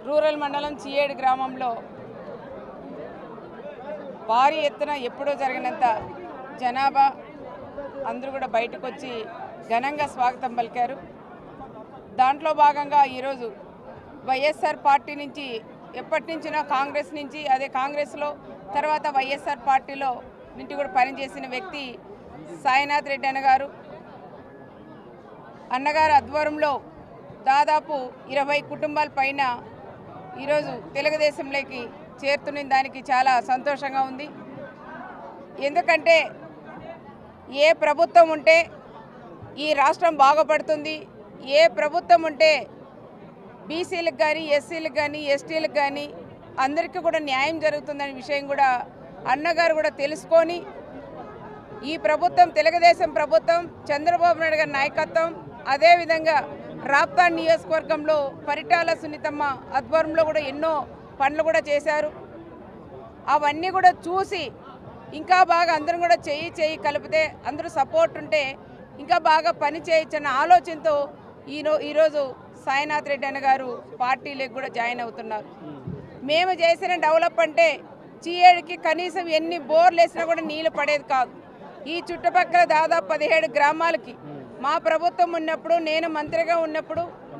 rural మండలం చియేడు గ్రామంలో భారీ ఎత్తున ఎప్పుడో జరిగినంత జనాభా అందరూ కూడా బయటకు వచ్చి ఘనంగా స్వాగతం పలికారు దాంట్లో భాగంగా ఈరోజు వైఎస్ఆర్ పార్టీ నుంచి ఎప్పటి నుంచినో కాంగ్రెస్ నుంచి అదే కాంగ్రెస్లో తర్వాత వైఎస్ఆర్ పార్టీలో నుంచి కూడా పనిచేసిన వ్యక్తి సాయినాథ్ రెడ్డి అన్నగారు అన్నగారు ఆధ్వర్యంలో దాదాపు ఇరవై కుటుంబాల పైన ఈరోజు తెలుగుదేశంలోకి చేరుతున్న దానికి చాలా సంతోషంగా ఉంది ఎందుకంటే ఏ ప్రభుత్వం ఉంటే ఈ రాష్ట్రం బాగుపడుతుంది ఏ ప్రభుత్వం ఉంటే బీసీలకు కానీ ఎస్సీలకు కానీ ఎస్టీలకు కానీ అందరికీ కూడా న్యాయం జరుగుతుందనే విషయం కూడా అన్నగారు కూడా తెలుసుకొని ఈ ప్రభుత్వం తెలుగుదేశం ప్రభుత్వం చంద్రబాబు నాయుడు గారి నాయకత్వం అదేవిధంగా రాప్తాన్ నియోజకవర్గంలో పరిటాల సునీతమ్మ ఆధ్వర్యంలో కూడా ఎన్నో పనులు కూడా చేశారు అవన్నీ కూడా చూసి ఇంకా బాగా అందరం కూడా చెయ్యి చెయ్యి కలిపితే అందరూ సపోర్ట్ ఉంటే ఇంకా బాగా పని చేయొచ్చన్న ఆలోచనతో ఈరో ఈరోజు సాయినాథ్ రెడ్డి అన్న గారు పార్టీలకు కూడా జాయిన్ అవుతున్నారు మేము చేసిన డెవలప్ అంటే చీయేడికి కనీసం ఎన్ని బోర్లు వేసినా కూడా నీళ్లు పడేది కాదు ఈ చుట్టుపక్కల దాదాపు పదిహేడు గ్రామాలకి మా ప్రభుత్వం ఉన్నప్పుడు నేను మంత్రిగా ఉన్నప్పుడు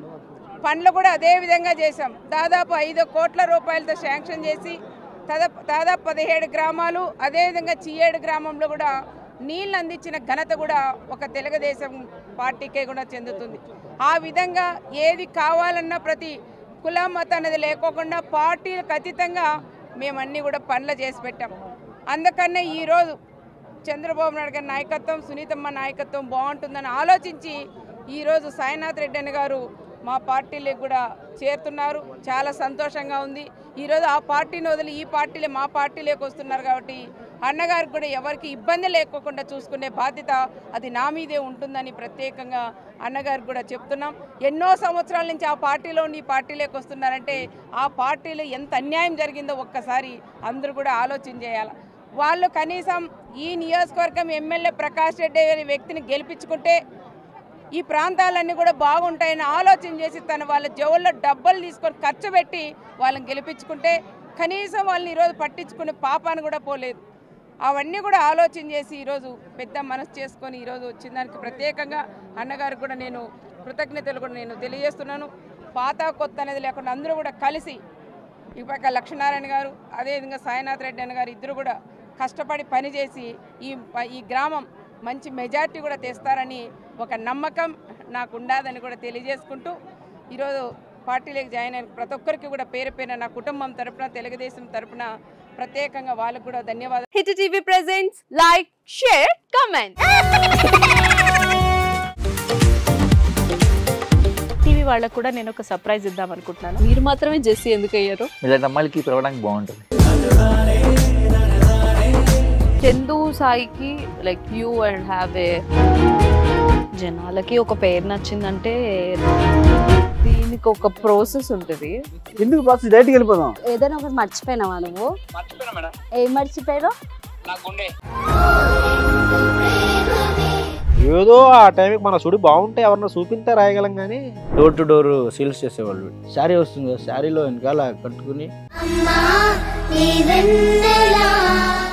పనులు కూడా అదే విధంగా చేశాం దాదాపు ఐదు కోట్ల రూపాయలతో శాంక్షన్ చేసి తదా దాదాపు పదిహేడు గ్రామాలు అదేవిధంగా చియేడు గ్రామంలో కూడా నీళ్ళు అందించిన ఘనత కూడా ఒక తెలుగుదేశం పార్టీకే కూడా చెందుతుంది ఆ విధంగా ఏది కావాలన్నా ప్రతి కులం మతం అనేది లేకోకుండా పార్టీలకు అతీతంగా మేమన్నీ కూడా పనులు చేసి పెట్టాం అందుకనే ఈరోజు చంద్రబాబు నాయుడు గారి నాయకత్వం సునీతమ్మ నాయకత్వం బాగుంటుందని ఆలోచించి ఈరోజు సాయినాథ్ రెడ్డి అన్న గారు మా పార్టీలోకి కూడా చేరుతున్నారు చాలా సంతోషంగా ఉంది ఈరోజు ఆ పార్టీని వదిలి ఈ పార్టీలే మా పార్టీలోకి వస్తున్నారు కాబట్టి అన్నగారికి కూడా ఎవరికి ఇబ్బంది లేకోకుండా చూసుకునే బాధ్యత అది నా మీదే ఉంటుందని ప్రత్యేకంగా అన్నగారికి కూడా చెప్తున్నాం ఎన్నో సంవత్సరాల నుంచి ఆ పార్టీలో ఉండి ఈ పార్టీలోకి వస్తున్నారంటే ఆ పార్టీలో ఎంత అన్యాయం జరిగిందో ఒక్కసారి అందరూ కూడా ఆలోచన చేయాలి వాళ్ళు కనీసం ఈ నియోజకవర్గం ఎమ్మెల్యే ప్రకాష్ రెడ్డి అనే వ్యక్తిని గెలిపించుకుంటే ఈ ప్రాంతాలన్నీ కూడా బాగుంటాయని ఆలోచన చేసి తన వాళ్ళ జవుల్లో డబ్బులు తీసుకొని ఖర్చు పెట్టి వాళ్ళని గెలిపించుకుంటే కనీసం వాళ్ళని ఈరోజు పట్టించుకునే పాపాన్ని కూడా పోలేదు అవన్నీ కూడా ఆలోచన చేసి ఈరోజు పెద్ద మనసు చేసుకొని ఈరోజు వచ్చిన దానికి ప్రత్యేకంగా అన్నగారికి కూడా నేను కృతజ్ఞతలు కూడా నేను తెలియజేస్తున్నాను పాత కొత్త అనేది లేకుండా అందరూ కూడా కలిసి ఈ పక్క లక్ష్మీనారాయణ గారు అదేవిధంగా సాయినాథ్ రెడ్డి అన్న గారు ఇద్దరు కూడా కష్టపడి పనిచేసి ఈ ఈ గ్రామం మంచి మెజార్టీ కూడా తెస్తారని ఒక నమ్మకం నాకు ఉండదని కూడా తెలియజేసుకుంటూ ఈరోజు పార్టీలోకి జాయిన్ అయిన ప్రతి ఒక్కరికి కూడా పేరు పేరున నా కుటుంబం తరపున తెలుగుదేశం తరపున ప్రత్యేకంగా వాళ్ళకు కూడా ధన్యవాదాలు hit TV presents like share comment TV వాళ్ళకు కూడా నేను ఒక సర్ప్రైజ్ ఇద్దాం అనుకుంటున్నాను మీరు మాత్రమే జెస్సీ ఎందుకు అయ్యారు ఇలాంటి అమ్మాయిలకి పిలవడానికి బాగుంటుంది చందు సాయికి like you and have a జనాలకి ఒక పేరు నచ్చిందంటే దీనికి ఒక ప్రాసెస్ ఉంటుంది ఎందుకు బాక్స్ డైరెక్ట్కి వెళ్ళిపోదాం ఏదైనా ఒకటి మర్చిపోయినావా నువ్వు ఏం మర్చిపోయావు ఏదో ఆ టైంకి మన సుడి బాగుంటే ఎవరన్నా చూపిస్తే రాయగలం కానీ డోర్ టు డోర్ సేల్స్ చేసేవాళ్ళు శారీ వస్తుంది కదా శారీలో వెనకాల కట్టుకుని అమ్మా నీ వెన్నెలా